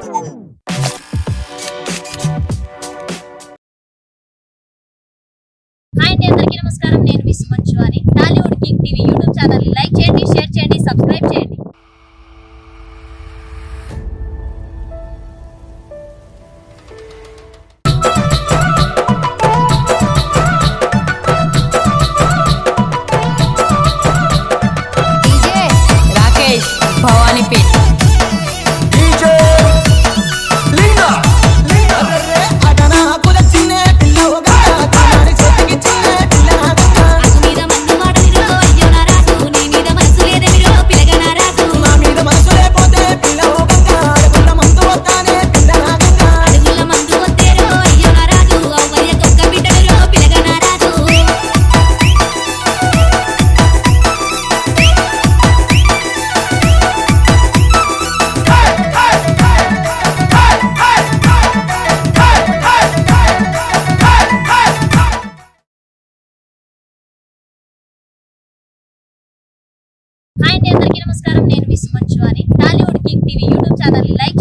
hi అండి అందరికీ నమస్కారం నేను మిస్ మంచు అని Tollywood king TV YouTube channel like చేయండి షేర్ చేయండి సబ్స్క్రైబ్ చేయండి డీజే రాకేష్ భవానీపేట్ డీజే లింగా అసు మీద మన్ను మాటలిరో అయ్యో నా రాజు నీ మీద మనసు లేదెమిరో పిలగ నా రాజు అడుగుల మందు వత్తేరో అయ్యో నా రాజు అవ్వయ్య కుక్క బిడ్డడురో పిలగ నా రాజు హాయ్ అండి అందరికీ నమస్కారం నేను మిస్ మంచు అని Tollywood king TV YouTube channel like